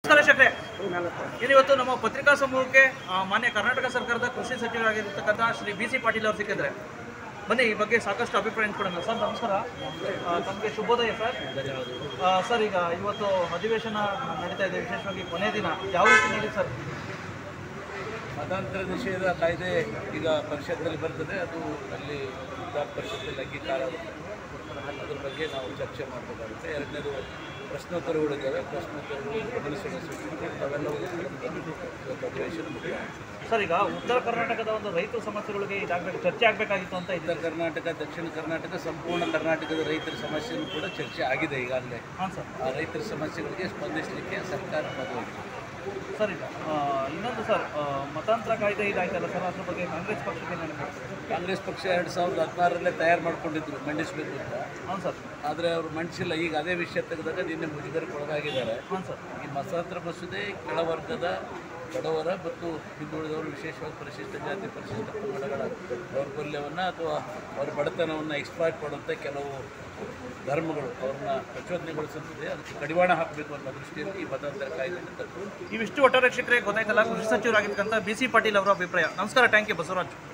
ನಮಸ್ಕಾರ ಶೆಟ್ರೆ ಏನಿವತ್ತು ನಮ್ಮ ಪತ್ರಿಕಾ ಸಮೂಹಕ್ಕೆ ಆ, ಮಾನ್ಯ ಕರ್ನಾಟಕ ಸರ್ಕಾರದ ಕೃಷಿ ಸಚಿವರಾಗಿರ್ತಕ್ಕಂಥ ಶ್ರೀ ಬಿ ಸಿ ಪಾಟೀಲ್ ಅವರು ಸಿಕ್ಕಿದ್ರೆ ಬನ್ನಿ ಈ ಬಗ್ಗೆ ಸಾಕಷ್ಟು ಅಭಿಪ್ರಾಯ ಹಂಚ್ಕೊಳ್ಳೋಣ ಸರ್ ನಮಸ್ಕಾರ ಆ, ತಮಗೆ ಶುಭೋದಯ ಸರ್ ಆ, ಸರ್ ಈಗ ಇವತ್ತು ಅಧಿವೇಶನ ನಡೀತಾ ಇದೆ ವಿಶೇಷವಾಗಿ ಕೊನೆ ದಿನ ಯಾವ ರೀತಿ ನಡೀತು ಸರ್ ಮತಾಂತರ ನಿಷೇಧ ಕಾಯ್ದೆ ಈಗ ಪರಿಷತ್ನಲ್ಲಿ ಬರ್ತದೆ ಅದು ಅಲ್ಲಿ ವಿಧಾನ ಪರಿಷತ್ತಲ್ಲಿ ಅಂಗೀಕಾರ ಆಗುತ್ತೆ ಅದ್ರ ಬಗ್ಗೆ ನಾವು ಚರ್ಚೆ ಮಾಡಬೇಕಾಗುತ್ತೆ ಎರಡನೇದು ಪ್ರಶ್ನೋತ್ತರಗಳಿದ್ದಾವೆ ಪ್ರಶ್ನೋತ್ತರಗಳು ಗಮನಿಸಲು ಸೂಚನೆ ಅವೆಲ್ಲವೂ ಇವತ್ತು ಅಧಿವೇಶನ ಮುಗಿದ ಸರ್ ಈಗ ಉತ್ತರ ಕರ್ನಾಟಕದ ಒಂದು ರೈತರ ಸಮಸ್ಯೆಗಳಿಗೆ ಇದಾಗಬೇಕು ಚರ್ಚೆ ಆಗಬೇಕಾಗಿತ್ತು ಅಂತ ಇದೆ ಉತ್ತರ ಕರ್ನಾಟಕ ದಕ್ಷಿಣ ಕರ್ನಾಟಕ ಸಂಪೂರ್ಣ ಕರ್ನಾಟಕದ ರೈತರ ಸಮಸ್ಯೆನೂ ಕೂಡ ಚರ್ಚೆ ಆಗಿದೆ ಈಗಾಗಲೇ ಹಾಂ ಸರ್ ಆ ರೈತರ ಸಮಸ್ಯೆಗಳಿಗೆ ಸ್ಪಂದಿಸಲಿಕ್ಕೆ ಸರ್ಕಾರ ಬದಲಾಗಿದೆ ಸರ್ ಈಗ ಆ, ಇನ್ನೊಂದು ಸರ್ ಆ, ಮತಾಂತರ ಕಾಯ್ದೆ ಇದಾಯ್ತಲ್ಲ ಸರ್ ಅದ್ರ ಬಗ್ಗೆ ಕಾಂಗ್ರೆಸ್ ಪಕ್ಷಕ್ಕೆ ನೆನಪು ಕಾಂಗ್ರೆಸ್ ಪಕ್ಷ ಎರಡು ಸಾವಿರದ ಹದಿನಾರರಲ್ಲೇ ತಯಾರು ಮಾಡ್ಕೊಂಡಿದ್ರು ಮಂಡಿಸಬೇಕು ಅಂತ ಹಾಂ ಸರ್ ಆದರೆ ಅವರು ಮಂಡಿಸಿಲ್ಲ ಈಗ ಅದೇ ವಿಷಯ ತೆಗೆದಾಗ ನಿನ್ನೆ ಮುಜುಗರಕ್ಕೆ ಒಳಗಾಗಿದ್ದಾರೆ ಹಾಂ ಸರ್ ಈ ಮತಾಂತರ ಮಸೂದೆ ಕೆಳವರ್ಗದ ಬಡವರ ಮತ್ತು ಹಿಂದುಳಿದವರು ವಿಶೇಷವಾಗಿ ಪರಿಶಿಷ್ಟ ಜಾತಿ ಪರಿಶಿಷ್ಟ ಪಂಗಡಗಳ ದೌರ್ಬಲ್ಯವನ್ನು ಅಥವಾ ಅವರ ಬಡತನವನ್ನು ಎಕ್ಸ್ಪ್ಲಾಯ್ಟ್ ಮಾಡುವಂಥ ಕೆಲವು ಧರ್ಮಗಳು ಅವ್ರನ್ನ ಪ್ರಚೋದನೆಗೊಳಿಸುತ್ತದೆ ಅದಕ್ಕೆ ಕಡಿವಾಣ ಹಾಕಬೇಕು ಅನ್ನೋ ದೃಷ್ಟಿಯಲ್ಲಿ ಈ ಮತಾಂತರ ಕಾಯ್ದೆಯನ್ನು ತಂದರು ಇವಿಷ್ಟು ಒಟ್ಟಾರೆ ಶಿಕ್ಷಕರಿಗೆ ಗೊತ್ತಾಯ್ತಲ್ಲ ಕೃಷಿ ಸಚಿವರಾಗಿರ್ತಕ್ಕಂಥ ಬಿ ಸಿ ಪಾಟೀಲ್ ಅವರ ಅಭಿಪ್ರಾಯ ನಮಸ್ಕಾರ ಥ್ಯಾಂಕ್ ಯು ಬಸವರಾಜ್